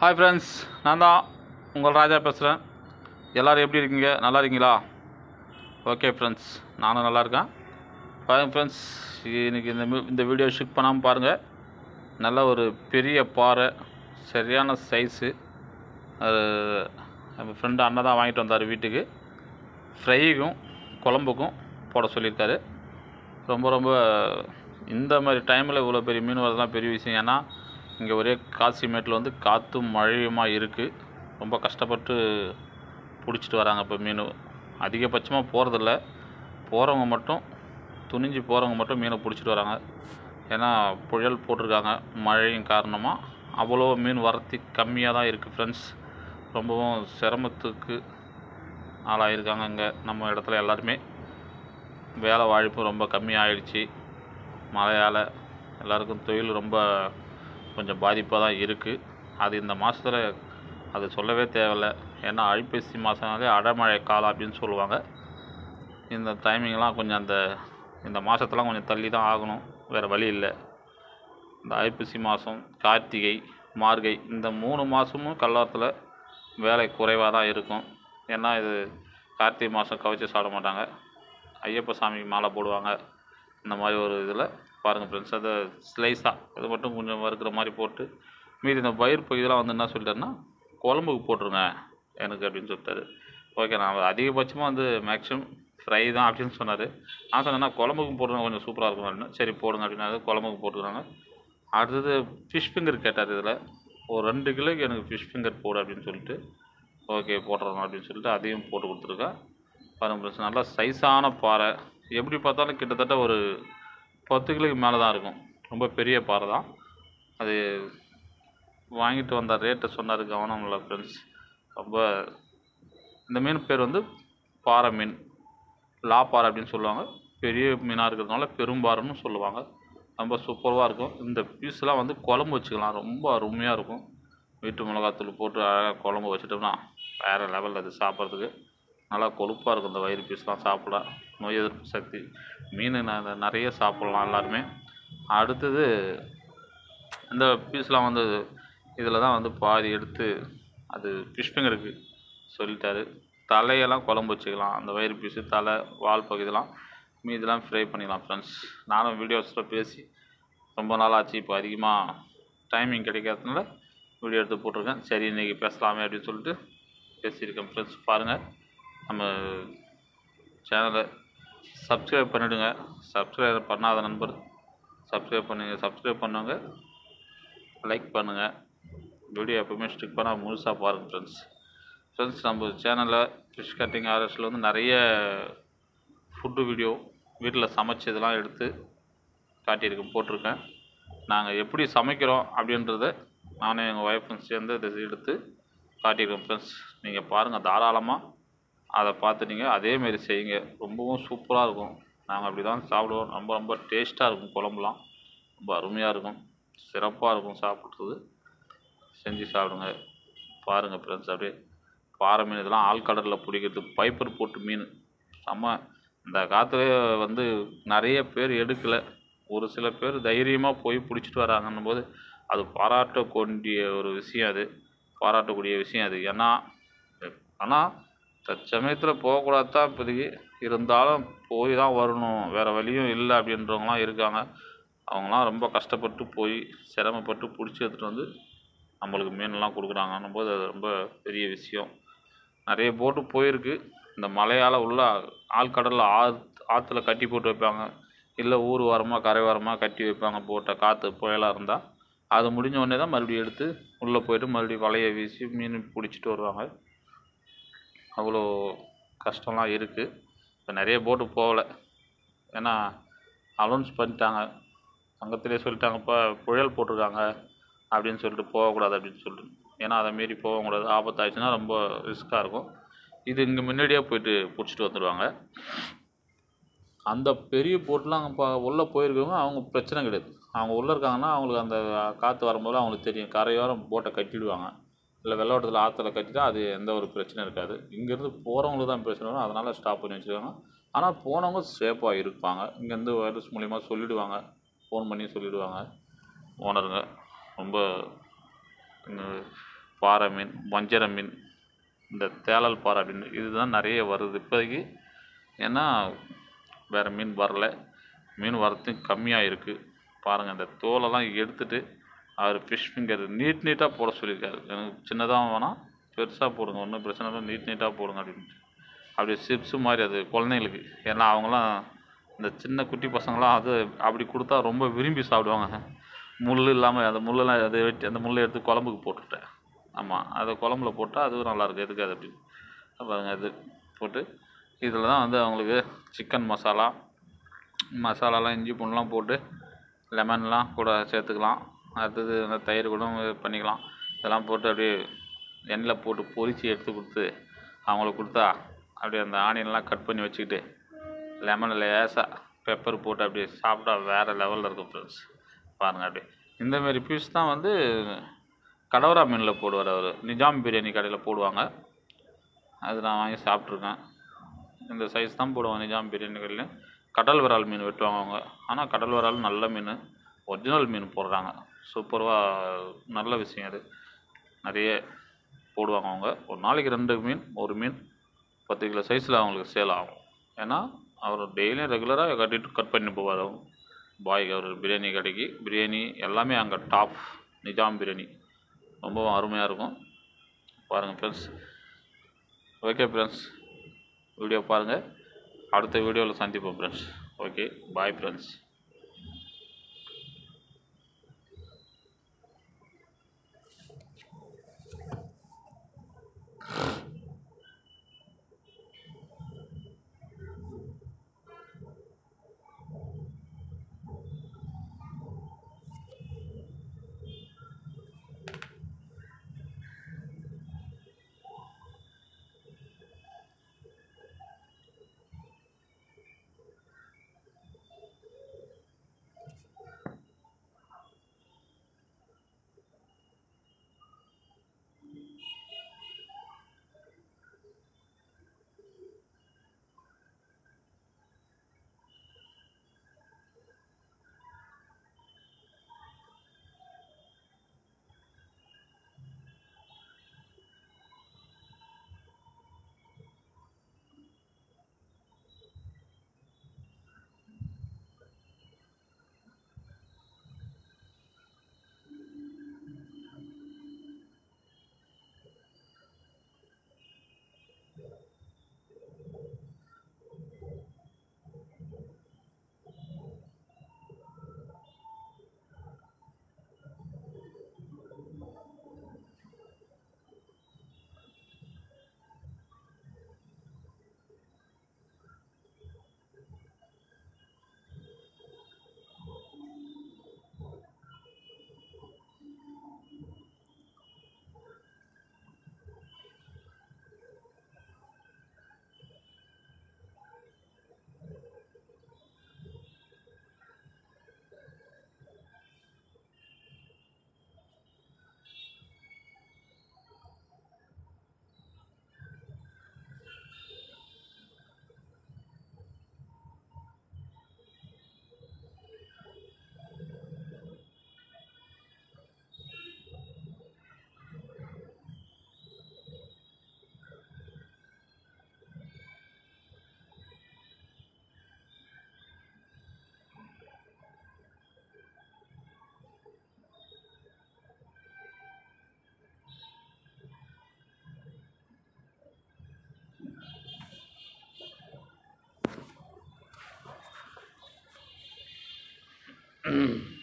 hi friends நான் தான் உங்கள் ராஜா பேசுகிறேன் எல்லோரும் எப்படி இருக்கீங்க நல்லா இருக்கீங்களா ஓகே ஃப்ரெண்ட்ஸ் நானும் நல்லா இருக்கேன் பாருங்க ஃப்ரெண்ட்ஸ் இன்னைக்கு இந்த மீ- இந்த வீடியோ ஷிப் பண்ணாமல் பாருங்கள் நல்ல ஒரு பெரிய பாறை சரியான சைஸு அது நம்ம ஃப்ரெண்டு அண்ணன் தான் வாங்கிட்டு வந்தார் வீட்டுக்கு ஃப்ரைக்கும் குழம்புக்கும் போட சொல்லியிருக்காரு ரொம்ப ரொம்ப இந்த மாதிரி டைமில் இவ்வளோ பெரிய மீன் வரதுலாம் பெரிய விஷயம் ஏன்னா இங்கே ஒரே காசிமேட்டில் வந்து காற்றும் மழையுமா இருக்குது ரொம்ப கஷ்டப்பட்டு பிடிச்சிட்டு வராங்க இப்போ மீன் அதிகபட்சமாக போகிறதில்ல போகிறவங்க மட்டும் துணிஞ்சு போகிறவங்க மட்டும் மீனை பிடிச்சிட்டு வராங்க ஏன்னா புயல் போட்டிருக்காங்க மழையும் காரணமாக அவ்வளோ மீன் வரத்து கம்மியாக தான் இருக்குது ஃப்ரெண்ட்ஸ் ரொம்பவும் சிரமத்துக்கு ஆளாயிருக்காங்க இங்கே நம்ம இடத்துல எல்லாருமே வேலை வாய்ப்பு ரொம்ப கம்மியாயிடுச்சு மழையால் எல்லாருக்கும் தொழில் ரொம்ப கொஞ்சம் பாதிப்பாக தான் இருக்குது அது இந்த மாதத்தில் அது சொல்லவே தேவையில்ல ஏன்னா ஐப்பசி மாதம்னாலே அடைமழை காலம் அப்படின்னு சொல்லுவாங்க இந்த டைமிங்லாம் கொஞ்சம் அந்த இந்த மாதத்தெல்லாம் கொஞ்சம் தள்ளி தான் ஆகணும் வேறு வழி இல்லை இந்த ஐப்பசி மாதம் கார்த்திகை மார்கை இந்த மூணு மாதமும் கல்லாரத்தில் வேலை குறைவாக தான் இருக்கும் ஏன்னா இது கார்த்திகை மாதம் கவிச்சு சாப்பிட மாட்டாங்க ஐயப்ப சாமிக்கு மாலை போடுவாங்க இந்த மாதிரி ஒரு இதில் பாருங்கள் ஃப்ரெண்ட்ஸ் அதை ஸ்லைஸாக இது மட்டும் கொஞ்சம் வறுக்கிற மாதிரி போட்டு மீதி இந்த பயிர் இதெல்லாம் வந்து என்ன சொல்லிட்டாருன்னா குழம்புக்கு போட்டுருங்க எனக்கு அப்படின்னு சொல்லிட்டாரு ஓகே நான் அதிகபட்சமாக வந்து மேக்ஸிமம் ஃப்ரை தான் அப்படின்னு சொன்னார் நான் சொன்னேன்னா குழம்புக்கு போட்டுருங்க கொஞ்சம் சூப்பராக இருக்கும் அப்படின்னு சரி போடுங்க அப்படின்னாரு குழம்புக்கு போட்டுக்கிறாங்க அடுத்தது ஃபிஷ் ஃபிங்கர் கேட்டார் இதில் ஒரு ரெண்டு கிலோக்கு எனக்கு ஃபிஷ் ஃபிங்கர் போடு அப்படின்னு சொல்லிட்டு ஓகே போட்டுறோம் அப்படின்னு சொல்லிட்டு அதையும் போட்டு கொடுத்துருக்கேன் பாருங்க ஃப்ரெண்ட்ஸ் நல்லா சைஸான பாறை எப்படி பார்த்தாலும் கிட்டத்தட்ட ஒரு பத்து கிலோக்கு மேலே தான் இருக்கும் ரொம்ப பெரிய பாறை தான் அது வாங்கிட்டு வந்த ரேட்டை சொன்னார் கவனம் இல்லை ஃப்ரெண்ட்ஸ் ரொம்ப இந்த மீன் பேர் வந்து பாறை மீன் லா பாறை அப்படின்னு சொல்லுவாங்க பெரிய மீனாக இருக்கிறதுனால பெரும்பாறைன்னு சொல்லுவாங்க ரொம்ப சூப்பராக இருக்கும் இந்த பீஸ்லாம் வந்து குழம்பு வச்சுக்கலாம் ரொம்ப அருமையாக இருக்கும் வீட்டு மிளகாத்தூள் போட்டு அழகாக குழம்பு வச்சுட்டோம்னா வேறு லெவலில் அது சாப்பிட்றதுக்கு நல்லா கொழுப்பாக இருக்கும் இந்த வயிறு பீஸ்லாம் சாப்பிட நோய் எதிர்ப்பு சக்தி மீன் ந- நிறைய சாப்பிட்லாம் எல்லாருமே அடுத்தது இந்த பீஸ்லாம் வந்து இதில் தான் வந்து பாதி எடுத்து அது ஃபிஷ் ஃபிங்கருக்கு சொல்லிட்டாரு தலையெல்லாம் குழம்பு வச்சுக்கலாம் அந்த வயிறு பீஸு தலை வால் பகுதியெல்லாம் மீதெல்லாம் ஃப்ரை பண்ணிக்கலாம் ஃப்ரெண்ட்ஸ் நானும் வீடியோஸில் பேசி ரொம்ப நாள் ஆச்சு இப்போ அதிகமாக டைமிங் கிடைக்காததுனால வீடியோ எடுத்து போட்டிருக்கேன் சரி இன்றைக்கி பேசலாமே அப்படின்னு சொல்லிட்டு பேசியிருக்கேன் ஃப்ரெண்ட்ஸ் பாருங்கள் நம்ம சேனலை சப்ஸ்கிரைப் பண்ணிவிடுங்க சப்ஸ்கிரைப் பண்ணாத நண்பர் சப்ஸ்கிரைப் பண்ணுங்க சப்ஸ்கிரைப் பண்ணுங்க லைக் பண்ணுங்கள் வீடியோ எப்பவுமே ஸ்டிக் பண்ணால் முழுசாக பாருங்கள் ஃப்ரெண்ட்ஸ் ஃப்ரெண்ட்ஸ் நம்ம சேனலில் ஃபிஷ் கட்டிங் ஆர்எஸில் வந்து நிறைய ஃபுட்டு வீடியோ வீட்டில் சமைச்சதெல்லாம் எடுத்து காட்டியிருக்கேன் போட்டிருக்கேன் நாங்கள் எப்படி சமைக்கிறோம் அப்படின்றத நானும் எங்கள் ஒய்ஃபும் சேர்ந்து இதை எடுத்து காட்டியிருக்கோம் ஃப்ரெண்ட்ஸ் நீங்கள் பாருங்கள் தாராளமாக அதை பார்த்து நீங்கள் அதேமாரி செய்யுங்க ரொம்பவும் சூப்பராக இருக்கும் நாங்கள் அப்படி தான் சாப்பிடுவோம் ரொம்ப ரொம்ப டேஸ்ட்டாக இருக்கும் குழம்புலாம் ரொம்ப அருமையாக இருக்கும் சிறப்பாக இருக்கும் சாப்பிட்றது செஞ்சு சாப்பிடுங்க பாருங்கள் ஃப்ரெண்ட்ஸ் அப்படியே பாறை மீன் இதெல்லாம் ஆழ்கடலில் பிடிக்கிறது பைப்பர் போட்டு மீன் செம்ம இந்த காற்றுல வந்து நிறைய பேர் எடுக்கலை ஒரு சில பேர் தைரியமாக போய் பிடிச்சிட்டு வராங்கன்னும் போது அது பாராட்டக்கூடிய ஒரு விஷயம் அது பாராட்டக்கூடிய விஷயம் அது ஏன்னா ஆனால் தற்சமயத்தில் போகக்கூடாது தான் இப்போதைக்கு இருந்தாலும் போய் தான் வரணும் வேறு வழியும் இல்லை அப்படின்றவங்களாம் இருக்காங்க அவங்களாம் ரொம்ப கஷ்டப்பட்டு போய் சிரமப்பட்டு பிடிச்சி எடுத்துகிட்டு வந்து நம்மளுக்கு மீன்லாம் கொடுக்குறாங்கன்னும் போது அது ரொம்ப பெரிய விஷயம் நிறைய போட்டு போயிருக்கு இந்த மழையால் உள்ள ஆழ்கடலில் ஆ ஆற்றுல கட்டி போட்டு வைப்பாங்க இல்லை ஊர் ஓரமாக கரை ஓரமாக கட்டி வைப்பாங்க போட்டை காற்று புயலாக இருந்தால் அது முடிஞ்ச உடனே தான் மறுபடியும் எடுத்து உள்ளே போயிட்டு மறுபடியும் வலையை வீசி மீன் பிடிச்சிட்டு வருவாங்க அவ்வளோ கஷ்டம்லாம் இருக்குது இப்போ நிறைய போட்டு போகலை ஏன்னா அலௌன்ஸ் பண்ணிட்டாங்க சங்கத்திலே சொல்லிட்டாங்க இப்போ புயல் போட்டிருக்காங்க அப்படின்னு சொல்லிட்டு போகக்கூடாது அப்படின்னு சொல்லிட்டு ஏன்னா அதை மீறி போகக்கூடாது ஆபத்தாயிடுச்சுன்னா ரொம்ப ரிஸ்க்காக இருக்கும் இது இங்கே முன்னாடியே போயிட்டு பிடிச்சிட்டு வந்துடுவாங்க அந்த பெரிய போட்லாம் இப்போ உள்ளே போயிருக்கவங்க அவங்க பிரச்சனை கிடையாது அவங்க உள்ளே இருக்காங்கன்னா அவங்களுக்கு அந்த காற்று வரும்போது அவங்களுக்கு தெரியும் கரையோரம் போட்டை கட்டிடுவாங்க இல்லை வெள்ளோட்டத்தில் ஆற்றுல கட்டிட்டா அது எந்த ஒரு பிரச்சனையும் இருக்காது இங்கேருந்து போகிறவங்களுக்கு தான் பிரச்சனை வரும் அதனால் ஸ்டாப் பண்ணி வச்சுருக்காங்க ஆனால் போனவங்க சேஃபாக இருப்பாங்க இங்கேருந்து வைரஸ் மூலிமா சொல்லிவிடுவாங்க ஃபோன் பண்ணி சொல்லிவிடுவாங்க ஓனருங்க ரொம்ப இந்த பாறை மீன் வஞ்சர மீன் இந்த தேளல் பாறை மீன் இதுதான் நிறைய வருது இப்போதைக்கு ஏன்னா வேறு மீன் வரல மீன் வரத்தும் கம்மியாக இருக்குது பாருங்கள் இந்த தோலெல்லாம் எடுத்துட்டு அவர் ஃபிஷ் ஃபிங்கர் நீட் நீட்டாக போட சொல்லியிருக்காரு எனக்கு சின்னதாக வேணாம் பெருசாக போடுங்க ஒன்றும் பிரச்சனை இல்லை நீட் நீட்டாக போடுங்க அப்படின்ட்டு அப்படியே சிப்ஸு மாதிரி அது குழந்தைங்களுக்கு ஏன்னா அவங்களாம் இந்த சின்ன குட்டி பசங்களாம் அது அப்படி கொடுத்தா ரொம்ப விரும்பி சாப்பிடுவாங்க முள் இல்லாமல் அந்த முள்ளெல்லாம் அதை வெட்டி அந்த முள்ளை எடுத்து குழம்புக்கு போட்டுவிட்டேன் ஆமாம் அதை குழம்புல போட்டால் அதுவும் நல்லாயிருக்கும் எதுக்கு அது அப்படின்னு பாருங்கள் இது போட்டு இதில் தான் வந்து அவங்களுக்கு சிக்கன் மசாலா மசாலாலாம் இஞ்சி பூண்டுலாம் போட்டு லெமன்லாம் கூட சேர்த்துக்கலாம் அடுத்தது அந்த தயிர் கூட இது பண்ணிக்கலாம் இதெல்லாம் போட்டு அப்படியே எண்ணெயில் போட்டு பொரித்து எடுத்து கொடுத்து அவங்களுக்கு கொடுத்தா அப்படியே அந்த ஆனியன்லாம் கட் பண்ணி வச்சுக்கிட்டு லெமன் லேசாக பெப்பர் போட்டு அப்படியே சாப்பிட்டா வேறு லெவலில் இருக்கும் ஃப்ரெண்ட்ஸ் பாருங்கள் அப்படியே இந்தமாரி பீஸ் தான் வந்து கடவரா மீனில் போடுவார் அவர் நிஜாம் பிரியாணி கடையில் போடுவாங்க அது நான் வாங்கி சாப்பிட்ருக்கேன் இந்த சைஸ் தான் போடுவாங்க நிஜாம் பிரியாணி கடையில் கடல் விரால் மீன் வெட்டுவாங்க அவங்க ஆனால் கடல் விரால் நல்ல மீன் ஒரிஜினல் மீன் போடுறாங்க சூப்பராக நல்ல விஷயம் அது நிறைய போடுவாங்க அவங்க ஒரு நாளைக்கு ரெண்டு மீன் ஒரு மீன் பத்து கிலோ சைஸில் அவங்களுக்கு சேல் ஆகும் ஏன்னா அவர் டெய்லியும் ரெகுலராக கட்டிட்டு கட் பண்ணி போவார் அவங்க பாய்க்கு அவர் பிரியாணி கடைக்கு பிரியாணி எல்லாமே அங்கே டாப் நிஜாம் பிரியாணி ரொம்பவும் அருமையாக இருக்கும் பாருங்கள் ஃப்ரெண்ட்ஸ் ஓகே ஃப்ரெண்ட்ஸ் வீடியோ பாருங்கள் அடுத்த வீடியோவில் சந்திப்போம் ஃப்ரெண்ட்ஸ் ஓகே பாய் ஃப்ரெண்ட்ஸ் ம்